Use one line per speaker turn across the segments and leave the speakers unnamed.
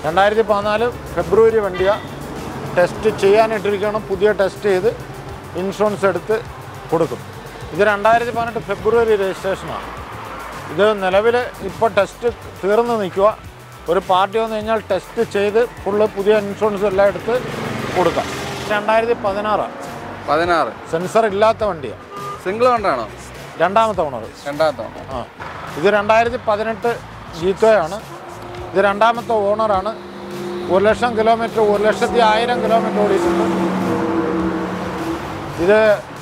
രണ്ടായിരത്തി പതിനാല് ഫെബ്രുവരി വണ്ടിയാണ് ടെസ്റ്റ് ചെയ്യാനിട്ടിരിക്കണം പുതിയ ടെസ്റ്റ് ചെയ്ത് ഇൻഷുറൻസ് എടുത്ത് കൊടുക്കും ഇത് രണ്ടായിരത്തി പതിനെട്ട് ഫെബ്രുവരി രജിസ്ട്രേഷനാണ് ഇത് നിലവിൽ ഇപ്പോൾ ടെസ്റ്റ് തീർന്ന് നിൽക്കുക ഒരു പാർട്ടി വന്നു കഴിഞ്ഞാൽ ടെസ്റ്റ് ചെയ്ത് ഫുള്ള് പുതിയ ഇൻഷുറൻസ് എല്ലാം എടുത്ത് കൊടുക്കാം രണ്ടായിരത്തി പതിനാറാണ്
പതിനാറ്
സെൻസർ ഇല്ലാത്ത വണ്ടിയാണ്
സിംഗിൾ വണ്ടാണോ
രണ്ടാമത്തെ ഓണർ
രണ്ടാമത്തെ വണ്ടി.
ആ ഇത് രണ്ടായിരത്തി പതിനെട്ട് ജീത്തോയാണ് ഇത് രണ്ടാമത്തെ ഓണറാണ് ഒരു ലക്ഷം കിലോമീറ്റർ ഒരു ലക്ഷത്തി ആയിരം കിലോമീറ്റർ ഓടിയിട്ടുണ്ട് ഇത്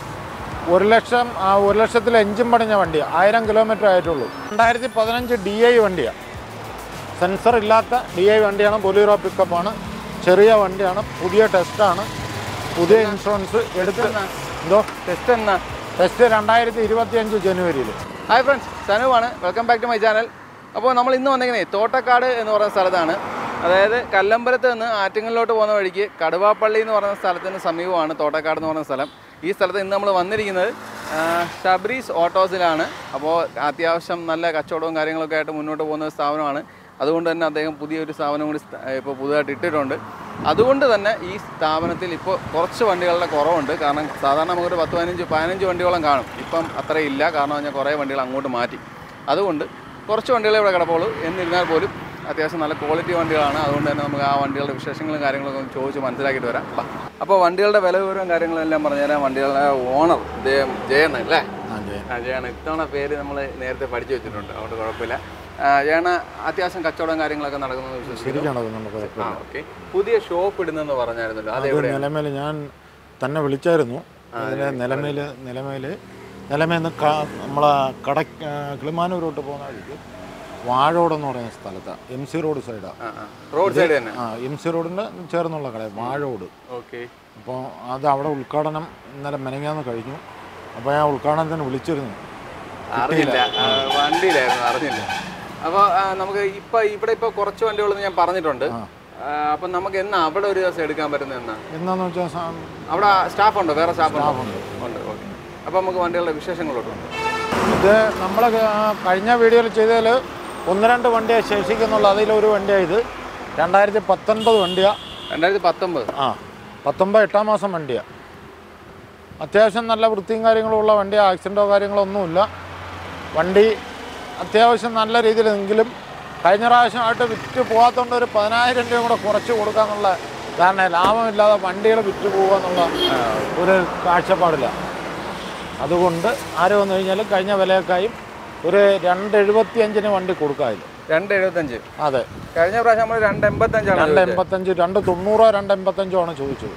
ഒരു ലക്ഷം ആ, ഒരു ലക്ഷത്തിൽ എഞ്ചും പടിഞ്ഞ വണ്ടിയാണ് ആയിരം കിലോമീറ്റർ ആയിട്ടുള്ളൂ രണ്ടായിരത്തി പതിനഞ്ച് ഡി ഐ വണ്ടിയാണ് സെൻസർ ഇല്ലാത്ത ഡി ഐ വണ്ടിയാണ് ബൊലീറോ പിക്കപ്പാണ് ചെറിയ വണ്ടിയാണ് പുതിയ ടെസ്റ്റാണ് പുതിയ ഇൻഷുറൻസ് എടുത്ത് എന്തോ
ടെസ്റ്റ് എന്നാ
ടെസ്റ്റ് രണ്ടായിരത്തി ഇരുപത്തി അഞ്ച് ജനുവരിയിൽ
ഹായ് ഫ്രണ്ട്സ് സനുവാണ് welcome back to my channel അപ്പോൾ നമ്മൾ ഇന്ന് വന്നിരിക്കുന്നത് തോട്ടക്കാട് എന്ന് പറയുന്ന സ്ഥലത്താണ് അതായത് കല്ലമ്പലത്ത് നിന്ന് ആറ്റിങ്ങലിലോട്ട് പോകുന്ന വഴിക്ക് കടുവാപ്പള്ളി എന്ന് പറയുന്ന സ്ഥലത്തിന് സമീപമാണ് തോട്ടക്കാട് എന്ന് പറയുന്ന സ്ഥലം ഈ സ്ഥലത്ത് ഇന്ന് നമ്മൾ വന്നിരിക്കുന്നത് ആ, ഷബ്രീസ് ഓട്ടോസിലാണ് അപ്പോൾ അത്യാവശ്യം നല്ല കച്ചവടവും കാര്യങ്ങളൊക്കെ ആയിട്ട് മുന്നോട്ട് പോകുന്ന ഒരു സ്ഥാപനമാണ് അതുകൊണ്ട് തന്നെ അദ്ദേഹം പുതിയൊരു സ്ഥാപനം കൂടി സ്ഥാ- ഇപ്പോൾ പുതുതായിട്ട് ഇട്ടിട്ടുണ്ട് അതുകൊണ്ട് തന്നെ ഈ സ്ഥാപനത്തിൽ ഇപ്പോൾ കുറച്ച് വണ്ടികളുടെ കുറവുണ്ട് കാരണം സാധാരണ നമുക്കൊരു പത്ത് പതിനഞ്ച് പതിനഞ്ച് വണ്ടിയോളം കാണും ഇപ്പം അത്രയില്ല കാരണം പറഞ്ഞാൽ കുറേ വണ്ടികൾ അങ്ങോട്ട് മാറ്റി അതുകൊണ്ട് കുറച്ച് വണ്ടികളെ ഇവിടെ കിടപ്പുള്ളൂ എന്നിരുന്നാൽ പോലും അത്യാവശ്യം നല്ല ക്വാളിറ്റി വണ്ടികളാണ് അതുകൊണ്ട് തന്നെ നമുക്ക് ആ വണ്ടികളുടെ വിശേഷങ്ങളും കാര്യങ്ങളൊക്കെ ഒന്ന് ചോദിച്ച് മനസ്സിലാക്കിയിട്ട് വരാം ബാ. അപ്പോൾ വണ്ടികളുടെ വില വിവരവും കാര്യങ്ങളെല്ലാം പറഞ്ഞുതരാം വണ്ടികളുടെ ഓണർ ഇദ്ദേഹം ജയണ്ണ അല്ലേ ആ ജയണ്ണ ഇത്തവണ പേര് നമ്മൾ നേരത്തെ പഠിച്ചു വെച്ചിട്ടുണ്ട് അതുകൊണ്ട് കുഴപ്പമില്ല ആ, ജയണ്ണ അത്യാവശ്യം കച്ചവടം കാര്യങ്ങളൊക്കെ നടക്കുന്നത് വിശ്വസിക്കുന്നു
ശരിക്കാണോ നമുക്ക്
ആ ഓക്കെ പുതിയ ഷോപ്പ് ഇടുന്നെന്ന് പറഞ്ഞായിരുന്നല്ലോ അത്
അത്
എവിടെയാണ്
നിലമേൽ ഞാൻ തന്നെ വിളിച്ചായിരുന്നു അതിന് നിലമേൽ നിലമേൽ നിലമേന്ന് നമ്മളെ കട കിളിമാനൂരോട്ട് പോകുന്ന വഴിക്ക് വാഴോട് എന്ന് പറയുന്ന സ്ഥലത്താണ് എം സി റോഡ് സൈഡാണ്
ആ ആ റോഡ് സൈഡ് തന്നെ
ആ എം സി റോഡിൻ്റെ ചേർന്നുള്ള കട വാഴോട്
ഓക്കെ
അപ്പോൾ അത് അവിടെ ഉദ്ഘാടനം ഇന്നലെ മെനങ്ങാന്ന് കഴിഞ്ഞു അപ്പോൾ ഞാൻ ഉദ്ഘാടനത്തിന് വിളിച്ചിരുന്നു
അറിഞ്ഞില്ല ആ, വണ്ടിയിലായിരുന്നു അറിഞ്ഞില്ല അപ്പോൾ നമുക്ക് ഇപ്പൊ ഇവിടെ ഇപ്പൊ കുറച്ച് വണ്ടികളെന്ന് ഞാൻ പറഞ്ഞിട്ടുണ്ട് ആ, അപ്പൊ നമുക്ക് എന്നാ അവിടെ ഒരു ദിവസം എടുക്കാൻ പറ്റുന്ന എന്നാ
എന്താണെന്ന് വെച്ചാൽ സാ-
അവിടെ സ്റ്റാഫ് ഉണ്ടോ വേറെ സ്റ്റാഫ് ഉണ്ടോ ഉണ്ട് ഓക്കെ അപ്പൊ നമുക്ക് വണ്ടികളുടെ വിശേഷങ്ങളോട്ട്
ഇത് നമ്മൾ കഴിഞ്ഞ വീഡിയോയിൽ ചെയ്തതിൽ ഒന്ന് രണ്ട് വണ്ടിയെ ശേഷിക്കുന്നുള്ളൂ അതിലൊരു വണ്ടിയാണ് ഇത് രണ്ടായിരത്തി പത്തൊൻപത് വണ്ടിയാണ്
രണ്ടായിരത്തി പത്തൊമ്പത്
ആ പത്തൊമ്പത് എട്ടാം മാസം വണ്ടിയാണ് അത്യാവശ്യം നല്ല വൃത്തിയും കാര്യങ്ങളും ഉള്ള വണ്ടിയാണ് ആക്സിഡൻറ്റോ കാര്യങ്ങളോ ഒന്നുമില്ല വണ്ടി അത്യാവശ്യം നല്ല രീതിയിലെങ്കിലും കഴിഞ്ഞ പ്രാവശ്യമായിട്ട് വിറ്റ് പോകാത്തതുകൊണ്ട് ഒരു പതിനായിരം രൂപ കൂടെ കുറച്ച് കൊടുക്കാന്നുള്ള കാരണം ലാഭമില്ലാതെ വണ്ടികൾ വിറ്റ് പോകുക എന്നുള്ള ഒരു കാഴ്ചപ്പാടില്ല അതുകൊണ്ട് ആര് വന്നു കഴിഞ്ഞാലും കഴിഞ്ഞ വിലയൊക്കെയും ഒരു രണ്ട് എഴുപത്തി അഞ്ചിന് വണ്ടി കൊടുക്കാമായിരുന്നു
രണ്ട് എഴുപത്തഞ്ച്
അതെ
കഴിഞ്ഞ പ്രാവശ്യം നമ്മൾ രണ്ട് എൺപത്തഞ്ചാണ്
രണ്ട് എൺപത്തഞ്ച് രണ്ട് തൊണ്ണൂറോ രണ്ട് എൺപത്തഞ്ചോ ആണ് ചോദിച്ചത്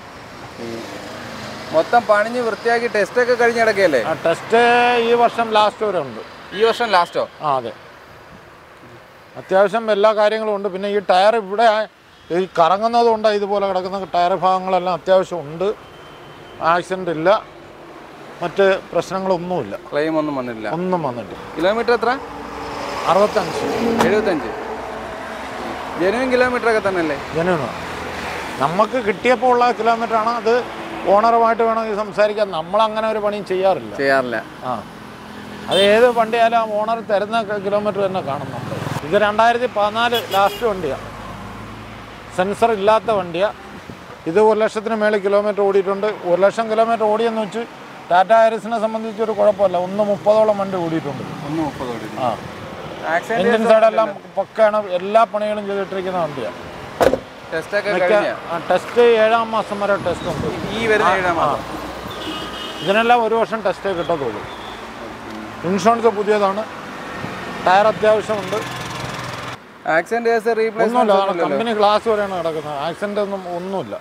മൊത്തം പണിഞ്ഞ് വൃത്തിയാക്കി ടെസ്റ്റ് ഒക്കെ കഴിഞ്ഞ് കിടക്കുകയല്ലേ
ആ ടെസ്റ്റ് ഈ വർഷം ലാസ്റ്റ് വരെ ഉണ്ട്
ഈ വർഷം ലാസ്റ്റോ
ആ അതെ അത്യാവശ്യം എല്ലാ കാര്യങ്ങളും ഉണ്ട് പിന്നെ ഈ ടയർ ഇവിടെ ഈ കറങ്ങുന്നത് കൊണ്ട് ഇതുപോലെ കിടക്കുന്ന ടയർ ഭാഗങ്ങളെല്ലാം അത്യാവശ്യം ഉണ്ട് ആക്സിഡൻ്റ് ഇല്ല മറ്റ് പ്രശ്നങ്ങളൊന്നുമില്ല
ക്ലെയിം ഒന്നും വന്നിട്ടില്ല
ഒന്നും വന്നിട്ടില്ല
കിലോമീറ്റർ എത്ര
അറുപത്തഞ്ച്
എഴുപത്തഞ്ച് ജനുവൻ കിലോമീറ്റർ ഒക്കെ തന്നെ അല്ലേ
ജനുവിന് നമുക്ക് കിട്ടിയപ്പോൾ ഉള്ള കിലോമീറ്ററാണ് അത് ഓണറുമായിട്ട് വേണമെങ്കിൽ സംസാരിക്കാൻ നമ്മളങ്ങനെ ഒരു പണിയും ചെയ്യാറില്ല
ചെയ്യാറില്ല
ആ അത് ഏത് വണ്ടിയായാലും ആ ഓണർ തരുന്ന കിലോമീറ്റർ തന്നെ കാണുന്നുണ്ട് ഇത് രണ്ടായിരത്തി പതിനാല് ലാസ്റ്റ് വണ്ടിയാണ് സെൻസർ ഇല്ലാത്ത വണ്ടിയാണ് ഇത് ഒരു ലക്ഷത്തിന് മേളിൽ കിലോമീറ്റർ ഓടിയിട്ടുണ്ട് ഒരു ലക്ഷം കിലോമീറ്റർ ഓടിയെന്ന് വെച്ച് ടാറ്റ ഹാരിസിനെ സംബന്ധിച്ച് ഒരു കുഴപ്പമില്ല ഒന്ന് മുപ്പതോളം വണ്ടി ഓടിയിട്ടുണ്ട്
ഒന്ന് മുപ്പത് ഓടി
ആ
ആക്സിഡന്റ്
എഞ്ചിൻ സൈഡെല്ലാം പക്കാണ് എല്ലാ പണികളും ചെയ്തിട്ടിരിക്കുന്ന വണ്ടിയാണ്
ടെസ്റ്റ് ഒക്കെ കഴിഞ്ഞ
ടെസ്റ്റ് ഏഴാം മാസം വരെ ടെസ്റ്റ് ഉണ്ട്
ഈ വരുന്ന ഏഴാം
ആ.
മാസം
ഇതിനെല്ലാം ഒരു വർഷം ടെസ്റ്റേ കിട്ടത്തുള്ളൂ ഇൻഷുറൻസ് പുതിയതാണ് ടയർ അത്യാവശ്യമുണ്ട്
ആക്സിഡന്റ് കേസ് റീപ്ലേസ്മെന്റ്
ഒന്നുമില്ല അതാണ് കമ്പനി ഗ്ലാസ് വരെയാണ് കിടക്കുന്നത് ആക്സിഡൻ്റ് ഒന്നും ഒന്നുമില്ല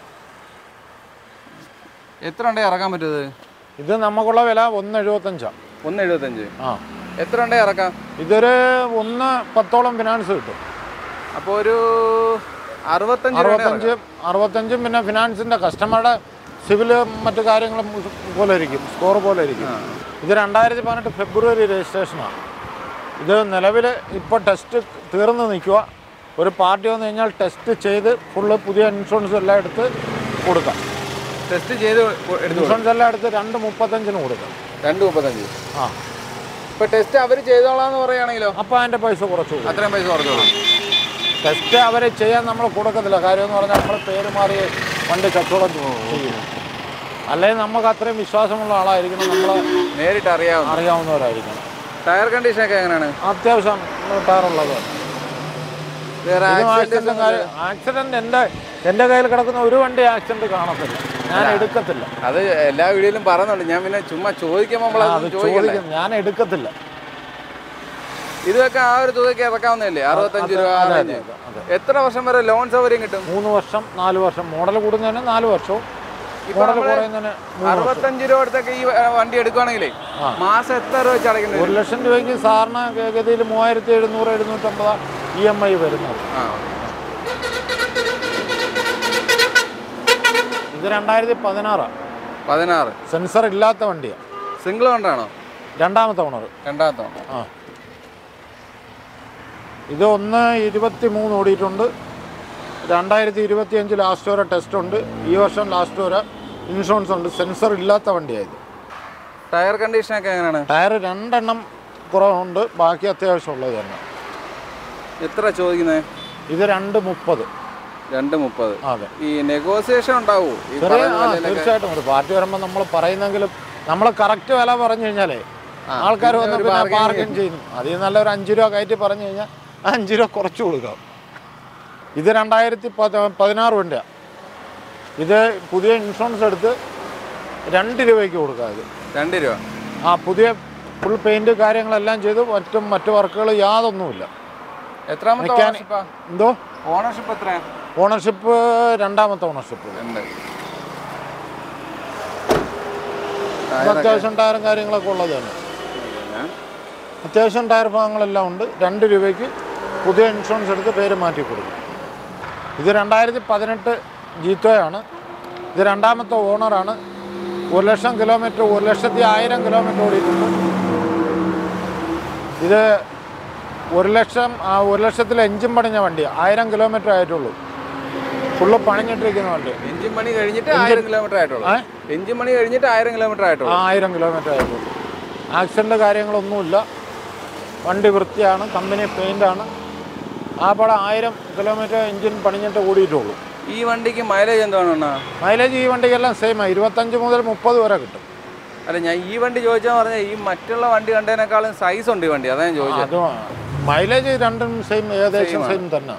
എത്ര ഉണ്ടേ ഇറക്കാൻ പറ്റുന്നത്
ഇത് നമുക്കുള്ള വില ഒന്ന് എഴുപത്തഞ്ചാണ്
ഒന്ന് എഴുപത്തഞ്ച്
ആ
എത്ര ഉണ്ടേ ഇറക്കാം
ഇതൊരു ഒന്ന് പത്തോളം ഫിനാൻസ് കിട്ടും
അപ്പോൾ ഒരു അറുപത്തഞ്ച് രൂപയുടെ
അറുപത്തഞ്ച് അറുപത്തഞ്ചും പിന്നെ ഫിനാൻസിൻ്റെ കസ്റ്റമറുടെ സിവില് മറ്റു കാര്യങ്ങളും പോലെ ഇരിക്കും സ്കോർ പോലെ ഇരിക്കും ഇത് രണ്ടായിരത്തി പതിനെട്ട് ഫെബ്രുവരി രജിസ്ട്രേഷനാണ് ഇത് നിലവിൽ ഇപ്പോൾ ടെസ്റ്റ് തീർന്ന് നിൽക്കുക ഒരു പാർട്ടി വന്നു കഴിഞ്ഞാൽ ടെസ്റ്റ് ചെയ്ത് ഫുള്ള് പുതിയ ഇൻഷുറൻസ് എല്ലാം എടുത്ത് കൊടുക്കാം
ടെസ്റ്റ് ചെയ്ത് കൊ- എടുത്തു
ഇൻഷുറൻസ് എല്ലാം എടുത്ത് രണ്ട് മുപ്പത്തഞ്ചിന് കൊടുക്കാം
രണ്ട് മുപ്പത്തഞ്ച്
ആ
ഇപ്പൊ ടെസ്റ്റ് അവർ ചെയ്തോളാന്ന് പറയുകയാണെങ്കിലോ
അപ്പോൾ അതിൻ്റെ പൈസ കുറച്ച് കൊടുക്കും
അത്രയും പൈസ കുറച്ചോളൂ
ടെസ്റ്റ് അവരെ ചെയ്യാൻ നമ്മൾ കൊടുക്കത്തില്ല കാര്യം എന്ന് പറഞ്ഞാൽ നമ്മൾ പേര് മാറി വണ്ടി കച്ചവടം ചെയ്യും അല്ലെങ്കിൽ നമുക്ക് അത്രയും വിശ്വാസമുള്ള ആളായിരിക്കണം നമ്മൾ
നേരിട്ട് അറിയാവുന്ന
അറിയാവുന്നവരായിരിക്കണം
ടയർ കണ്ടീഷൻ ഒക്കെ എങ്ങനെയാണ്
അത്യാവശ്യം ടയറുള്ളത്
വേറെ
ആക്സിഡന്റ് ആക്സിഡന്റ് എൻ്റെ എൻ്റെ കയ്യിൽ കിടക്കുന്ന ഒരു വണ്ടി ആക്സിഡന്റ് കാണത്തില്ല ഞാൻ എടുക്കത്തില്ല
അത് എല്ലാ വീഡിയോയിലും പറയുന്നുണ്ട് ഞാൻ പിന്നെ ചുമ്മാ ചോദിക്കുമ്പോൾ നമ്മൾ
അത്
അത് ചോദിക്കണ്ടേ
ചോദിക്കും ഞാൻ എടുക്കത്തില്ല
ഇതൊക്കെ ആ ഒരു തുകയ്ക്ക് ഇറക്കാവുന്നതല്ലേ അറുപത്തഞ്ച് രൂപ ആ
അതെ,
range.
അതെ, അതെ.
എത്ര വർഷം വരെ ലോൺ സൗകര്യം കിട്ടും
മൂന്ന് വർഷം നാല് വർഷം മോഡൽ കൂടുന്നതിന് നാല് വർഷവും
ഇപ്പൊ
മോഡൽ
നമ്മള്
കുറയുന്നതിന് മൂന്ന് വർഷം
അറുപത്തഞ്ച് രൂപ അടുത്തൊക്കെ ഈ ആ, വണ്ടി എടുക്കുവാണെങ്കിലേ
ആ.
മാസം എത്ര രൂപ വെച്ച് അടയ്ക്കേണ്ടി വരും
ഒരു ലക്ഷം രൂപയ്ക്ക് സാറിന് ഗതിയിൽ മൂവായിരത്തി എഴുന്നൂറ് എഴുന്നൂറ്റമ്പത് ഇ എം ഐ വരുന്നത്
ആ
ഇത് രണ്ടായിരത്തി പതിനാറ്
പതിനാറ്
സെൻസർ ഇല്ലാത്ത വണ്ടിയാണ്
സിംഗിൾ കൊണ്ടാണോ
രണ്ടാമത്തെ ഓണർ
രണ്ടാമത്തെ one.
ആ ഇത് ഒന്ന് ഇരുപത്തി മൂന്ന് ഓടിയിട്ടുണ്ട് രണ്ടായിരത്തി ഇരുപത്തി അഞ്ച് ലാസ്റ്റ് വരെ ടെസ്റ്റ് ഉണ്ട് ഈ വർഷം ലാസ്റ്റ് വരെ ഇൻഷുറൻസ് ഉണ്ട് സെൻസർ ഇല്ലാത്ത വണ്ടിയായത്
ടയർ കണ്ടീഷൻ ഒക്കെ എങ്ങനെയാണ്
ടയർ രണ്ടെണ്ണം കുറവുണ്ട് ബാക്കി അത്യാവശ്യം ഉള്ളത് തന്നെ
എത്ര ചോദിക്കുന്നത്
ഇത് രണ്ട് മുപ്പത്
രണ്ട് മുപ്പത്
അതെ
ഈ നെഗോസിയേഷൻ ഉണ്ടാവൂ ഈ
ചെറിയ
പറയുന്ന
ആ
വിലയിലൊക്കെ?
തീർച്ചയായിട്ടും ഒരു പാർട്ടി വരുമ്പോൾ നമ്മൾ പറയുന്നെങ്കിലും നമ്മൾ കറക്റ്റ് വില പറഞ്ഞു കഴിഞ്ഞാലേ
ആ,
ആൾക്കാർ
പിന്നെ
വന്ന്
ഒരു
പിന്നെ
bargain
ബാർഗൻ ചെയ്യും അതിൽ നല്ലൊരു അഞ്ച് രൂപ കയറ്റി പറഞ്ഞു കഴിഞ്ഞാൽ ആ അഞ്ച് രൂപ കുറച്ച് കൊടുക്കാം ഇത് രണ്ടായിരത്തി പത- പതിനാറ് വണ്ടിയാണ് ഇത് പുതിയ ഇൻഷുറൻസ് എടുത്ത് രണ്ട് രൂപയ്ക്ക് കൊടുക്കാം ഇത്
രണ്ട് രൂപ
ആ പുതിയ ഫുൾ പെയിൻറ്റ് കാര്യങ്ങളെല്ലാം ചെയ്ത് മറ്റും മറ്റു വർക്കുകൾ യാതൊന്നുമില്ല
എത്രാമത്തെ
Mechanic-
ഓണർഷിപ്പാ
എന്തോ
ഓണർഷിപ്പ് എത്രയാ
ഓണർഷിപ്പ് രണ്ടാമത്തെ ഓണർഷിപ്പ്
രണ്ട്
ഇത് അത്യാവശ്യം ടയറും കാര്യങ്ങളൊക്കെ ഉള്ളത് തന്നെ അത്യാവശ്യം ടയർ ഭാഗങ്ങളെല്ലാം ഉണ്ട് രണ്ട് രൂപയ്ക്ക് പുതിയ ഇൻഷുറൻസ് എടുത്ത് പേര് മാറ്റി കൊടുക്കും ഇത് രണ്ടായിരത്തി പതിനെട്ട് ജീത്തോയാണ് ഇത് രണ്ടാമത്തെ ഓണറാണ് ഒരു ലക്ഷം കിലോമീറ്റർ ഒരു ലക്ഷത്തി ആയിരം കിലോമീറ്റർ ഓടിയിട്ടുണ്ട് ഇത് ഒരു ലക്ഷം ആ ഒരു ലക്ഷത്തിൽ എഞ്ചിൻ പണിഞ്ഞ വണ്ടി ആയിരം കിലോമീറ്റർ ആയിട്ടുള്ളൂ ഫുള്ള് പണിഞ്ഞിട്ടിരിക്കുന്ന വണ്ടി
എഞ്ചിൻ പണി കഴിഞ്ഞിട്ട് ആയിരം കിലോമീറ്റർ ആയിട്ടുള്ളൂ
ഏ?
എഞ്ചിൻ പണി കഴിഞ്ഞിട്ട് ആയിരം കിലോമീറ്റർ ആയിട്ടുള്ളൂ
ആയിരം കിലോമീറ്റർ ആയിട്ടുള്ളൂ ആക്സിഡൻറ്റ് കാര്യങ്ങളൊന്നുമില്ല വണ്ടി വൃത്തിയാണ് കമ്പനി പെയിൻ്റാണ് ആ പടം ആയിരം കിലോമീറ്റർ എഞ്ചിൻ പണിഞ്ഞിട്ട് ഓടിയിട്ടുള്ളൂ
ഈ വണ്ടിക്ക് മൈലേജ് എന്താണ്
മൈലേജ് ഈ വണ്ടിക്കെല്ലാം സെയിമാണ് ഇരുപത്തഞ്ച് മുതൽ മുപ്പത് വരെ കിട്ടും
അല്ല ഞാൻ ഈ വണ്ടി ചോദിച്ചാൽ പറഞ്ഞാൽ ഈ മറ്റുള്ള വണ്ടി കണ്ടതിനേക്കാളും സൈസ് ഉണ്ട് ഈ വണ്ടി അതാ ഞാൻ ചോദിച്ചത്
അത് മൈലേജ് രണ്ടും സെയിം ഏകദേശം സെയിം തന്നെ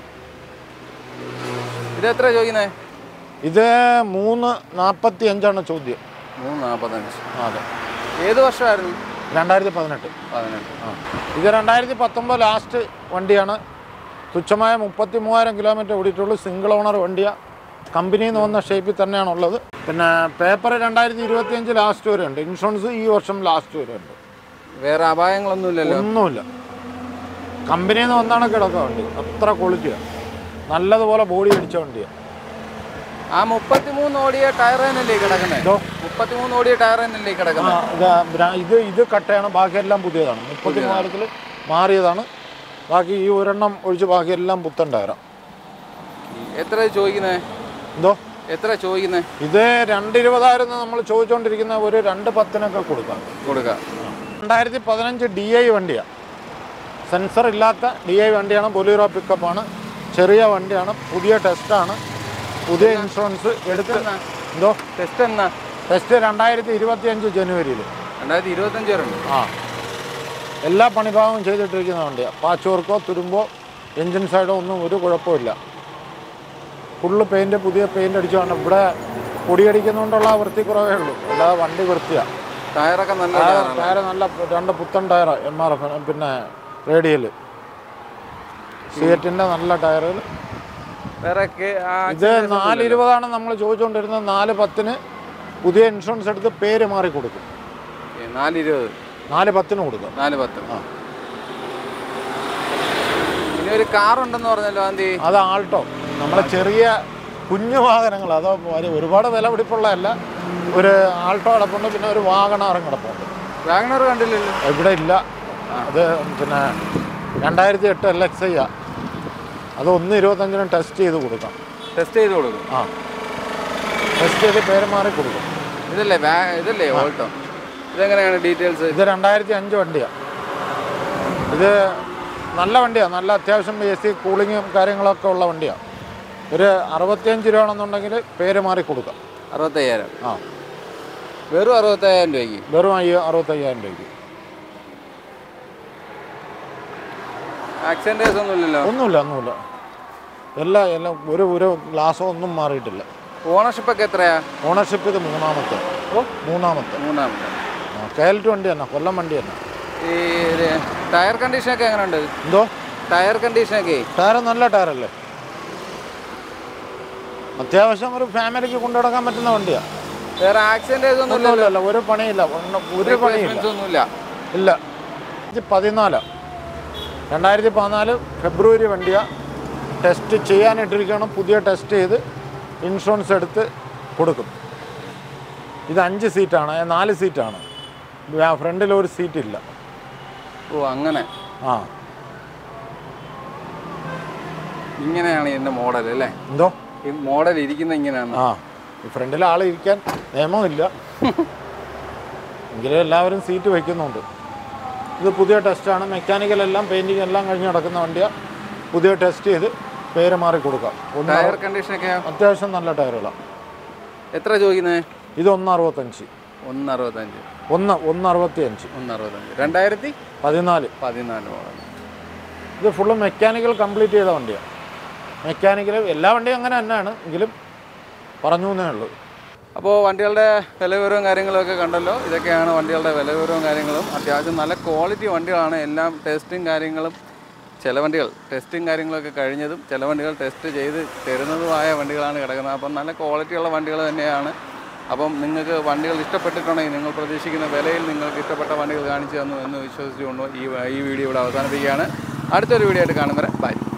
ഇത് എത്ര ചോദിക്കുന്നത്
ഇത് മൂന്ന് നാൽപ്പത്തി അഞ്ചാണ് ചോദ്യം
മൂന്ന് നാൽപ്പത്തഞ്ച്
അതെ
ഏത് വർഷമായിരുന്നു
രണ്ടായിരത്തി പതിനെട്ട്
പതിനെട്ട്
ആ ഇത് രണ്ടായിരത്തി പത്തൊമ്പത് ലാസ്റ്റ് വണ്ടിയാണ് തുച്ഛമായ മുപ്പത്തി മൂവായിരം കിലോമീറ്റർ ഓടിയിട്ടുള്ളൂ സിംഗിൾ ഓണർ വണ്ടിയാണ് കമ്പനിയിൽ നിന്ന് വന്ന ഷേപ്പിൽ തന്നെയാണുള്ളത് പിന്നെ പേപ്പർ രണ്ടായിരത്തി ഇരുപത്തി അഞ്ച് ലാസ്റ്റ് വരെ ഉണ്ട് ഇൻഷുറൻസ് ഈ വർഷം ലാസ്റ്റ് വരെ ഉണ്ട്
വേറെ അപായങ്ങളൊന്നും ഇല്ലല്ലോ
ഒന്നുമില്ല കമ്പനിയിൽ നിന്ന് വന്നാണ് കിടക്കുക വണ്ടി അത്ര ക്വാളിറ്റിയാണ് നല്ലതുപോലെ ബോഡി അടിച്ച വണ്ടിയാണ്
ആ മുപ്പത്തിമൂന്ന് ഓടിയ ടയർ തന്നെയല്ലേ ഈ കിടക്കുന്നത്
ഇതോ
മുപ്പത്തിമൂന്ന് ഓടിയ ടയർ തന്നെയല്ലേ ഈ
ആ,
കിടക്കുന്നത്
ഇത് ബ്രാ- ഇത് ഇത് കട്ടയാണ് ബാക്കിയെല്ലാം പുതിയതാണ് മുപ്പത്തി മൂവായിരത്തിൽ മാറിയതാണ് ബാക്കി ഈ ഒരെണ്ണം ഒഴിച്ച് ബാക്കിയെല്ലാം പുത്തൻ ടയറാണ്
എത്ര ചോദിക്കുന്നത്
എന്തോ
എത്ര ചോദിക്കുന്നത്
ഇത് രണ്ട് ഇരുപതായിരുന്നു നമ്മൾ ചോദിച്ചുകൊണ്ടിരിക്കുന്ന ഒരു രണ്ട് പത്തിനൊക്കെ കൊടുക്കാം
കൊടുക്കാം
രണ്ടായിരത്തി പതിനഞ്ച് ഡി ഐ വണ്ടിയാണ് സെൻസർ ഇല്ലാത്ത ഡി ഐ വണ്ടിയാണ് ബൊലീറോ പിക്കപ്പാണ് ചെറിയ വണ്ടിയാണ് പുതിയ ടെസ്റ്റാണ് പുതിയ ഇൻഷുറൻസ് എടുത്ത് എന്തോ
ടെസ്റ്റ് എന്നാ
ടെസ്റ്റ് രണ്ടായിരത്തി ഇരുപത്തി അഞ്ച് ജനുവരിയിൽ
രണ്ടായിരത്തി ഇരുപത്തഞ്ച് വരെ ഉണ്ട്
ആ എല്ലാ പണിഭാഗവും ചെയ്തിട്ടിരിക്കുന്ന വണ്ടിയാണ് പാച്ച് വർക്കോ തുരുമ്പോ എൻജിൻ സൈഡോ ഒന്നും ഒരു കുഴപ്പമില്ല ഫുള്ള് പെയിൻറ്റ് പുതിയ പെയിൻറ്റ് അടിച്ചുകൊണ്ട് ഇവിടെ പൊടിയടിക്കുന്നതുകൊണ്ടുള്ള ആ വൃത്തിക്കുറവേ ഉള്ളൂ അല്ലാതെ വണ്ടി വൃത്തിയാണ്
ടയറൊക്കെ നല്ല
ടയർ
ടയറാണ്.
ടയർ നല്ല രണ്ട് പുത്തൻ ടയർ എം ആർ എഫ് പിന്നെ റേഡിയൽ സിയറ്റിൻ്റെ നല്ല ടയറുകൾ
വേറെ കേ- ആ
ഇത് നാല് ഇരുപതാണ് നമ്മൾ ചോദിച്ചുകൊണ്ടിരുന്നത് നാല് പത്തിന് പുതിയ ഇൻഷുറൻസ് എടുത്ത് പേര് മാറി കൊടുക്കും
ഏ, നാല് ഇരുപത്
നാല് പത്തിന് കൊടുക്കും
നാല് പത്ത്
ആ.
ഇനി ഒരു കാർ ഉണ്ടെന്ന് പറഞ്ഞല്ലോ ആന്തി
അത് ആൾട്ടോ നമ്മളെ ചെറിയ കുഞ്ഞു വാഹനങ്ങൾ അതോ ഒരു- ഒരുപാട് വില പിടിപ്പുള്ളതല്ല ഒരു ആൾട്ടോ കിടപ്പുണ്ട് പിന്നെ ഒരു വാഗണാറും കിടപ്പുണ്ട്
വാഗണർ കണ്ടില്ലല്ലോ
ഇവിടെ ഇല്ല അത് പിന്നെ രണ്ടായിരത്തി എട്ട് എൽ എക്സ് ഐ അത് ഒന്ന് ഇരുപത്തഞ്ചിനും ടെസ്റ്റ് ചെയ്ത് കൊടുക്കാം
ടെസ്റ്റ് ചെയ്ത് കൊടുക്കും
ആ ടെസ്റ്റ് ചെയ്ത് പേര് മാറി കൊടുക്കും
ഇതല്ലേ വാ- ഇതല്ലേ ഓൾട്ടോ ഇതെങ്ങനെയാണ് ഡീറ്റെയിൽസ്
ഇത് രണ്ടായിരത്തി അഞ്ച് വണ്ടിയാണ് ഇത് നല്ല വണ്ടിയാണ് നല്ല അത്യാവശ്യം എ സി കൂളിങ്ങും കാര്യങ്ങളൊക്കെ ഉള്ള വണ്ടിയാണ് ഒരു അറുപത്തിയഞ്ച് രൂപയാണെന്നുണ്ടെങ്കിൽ പേര് മാറി കൊടുക്കാം
അറുപത്തയ്യായിരം
ആ
വെറും അറുപത്തയ്യായിരം രൂപയ്ക്ക്
വെറും അയ്യ അറുപത്തയ്യായിരം രൂപയ്ക്ക്
ആക്സിഡൻറ്റേഴ്സ് ഒന്നും ഇല്ലല്ലോ
ഒന്നുമില്ല ഒന്നുമില്ല എല്ലാം എല്ലാം ഒരു ഒരു ഗ്ലാസ്സോ ഒന്നും മാറിയിട്ടില്ല
ഓണർഷിപ്പ് ഒക്കെ എത്രയാ
ഓണർഷിപ്പ് ഇത് മൂന്നാമത്തെ
ഓ
മൂന്നാമത്തെ
മൂന്നാമത്തെ
കെ എൽ ടു വണ്ടി തന്നെ കൊല്ലം വണ്ടി തന്നെ
ഈ ഇത് ടയർ കണ്ടീഷനൊക്കെ എങ്ങനെയുണ്ട്
എന്തോ
ടയർ കണ്ടീഷനൊക്കെ
ടയർ നല്ല ടയറല്ലേ അത്യാവശ്യം ഒരു ഫാമിലിക്ക് കൊണ്ടുനടക്കാൻ പറ്റുന്ന വണ്ടിയാണ്
വേറെ ആക്സിഡൻറ്റേഴ്സ് ഒന്നും ഇല്ലല്ലോ
ഒന്നുമില്ല ഒരു പണിയില്ല ഒന്നും- ഒരു പണിയില്ല
Replacements ഒന്നുമില്ല
ഇല്ല ഇത് പതിനാല് രണ്ടായിരത്തി പതിനാല് ഫെബ്രുവരി വണ്ടിയാണ് ടെസ്റ്റ് ചെയ്യാനിട്ടിരിക്കണം പുതിയ ടെസ്റ്റ് ചെയ്ത് ഇൻഷുറൻസ് എടുത്ത് കൊടുക്കും ഇത് അഞ്ച് സീറ്റാണ് ഏ, നാല് സീറ്റാണ് ഫ്രണ്ടിൽ ഒരു സീറ്റില്ല
ഓ അങ്ങനെ
ആ
ഇങ്ങനെയാണ് ഇതിന്റെ മോഡൽ അല്ലേ
എന്തോ
ഈ മോഡൽ ഇരിക്കുന്ന ഇങ്ങനെയാണ്
ആ ഈ ഫ്രണ്ടിൽ ആൾ ഇരിക്കാൻ നിയമമില്ല എങ്കിലും എല്ലാവരും സീറ്റ് വയ്ക്കുന്നുണ്ട് ഇത് പുതിയ ടെസ്റ്റാണ് മെക്കാനിക്കൽ എല്ലാം പെയിൻറ്റിങ് എല്ലാം കഴിഞ്ഞ് നടക്കുന്ന വണ്ടിയാണ് പുതിയ ടെസ്റ്റ് ചെയ്ത് പേര് മാറി കൊടുക്കാം ഒന്ന്
ടയർ കണ്ടീഷനൊക്കെ
അത്യാവശ്യം നല്ല ടയറുകളാണ്
എത്ര ചോദിക്കുന്നത്
ഇത് ഒന്ന് അറുപത്തഞ്ച്
ഒന്ന് അറുപത്തഞ്ച്
ഒന്ന് ഒന്ന് അറുപത്തി അഞ്ച്
ഒന്ന് അറുപത്തഞ്ച് രണ്ടായിരത്തി
പതിനാല്
പതിനാല് മോഡൽ
ഇത് ഫുള്ള് മെക്കാനിക്കൽ കംപ്ലീറ്റ് ചെയ്ത വണ്ടിയാണ് മെക്കാനിക്കൽ എല്ലാ വണ്ടിയും അങ്ങനെ തന്നെയാണ് എങ്കിലും പറഞ്ഞു എന്നേ ഉള്ളൂ
അപ്പോൾ വണ്ടികളുടെ വില വിവരവും കാര്യങ്ങളൊക്കെ കണ്ടല്ലോ ഇതൊക്കെയാണ് വണ്ടികളുടെ വില വിവരവും കാര്യങ്ങളും അത്യാവശ്യം നല്ല ക്വാളിറ്റി വണ്ടികളാണ് എല്ലാം ടെസ്റ്റും കാര്യങ്ങളും ചില വണ്ടികൾ ടെസ്റ്റും കാര്യങ്ങളൊക്കെ കഴിഞ്ഞതും ചില വണ്ടികൾ ടെസ്റ്റ് ചെയ്ത് തരുന്നതുമായ വണ്ടികളാണ് കിടക്കുന്നത് അപ്പം നല്ല ക്വാളിറ്റിയുള്ള വണ്ടികൾ തന്നെയാണ് അപ്പം നിങ്ങൾക്ക് വണ്ടികൾ ഇഷ്ടപ്പെട്ടിട്ടുണ്ടെങ്കിൽ നിങ്ങൾ പ്രതീക്ഷിക്കുന്ന വിലയിൽ നിങ്ങൾക്ക് ഇഷ്ടപ്പെട്ട വണ്ടികൾ കാണിച്ചു തന്നു എന്ന് വിശ്വസിച്ചുകൊണ്ട് ഈ ഈ വീഡിയോ ഇവിടെ അവസാനിപ്പിക്കുകയാണ് അടുത്തൊരു വീഡിയോ ആയിട്ട് കാണുന്നവരെ ബൈ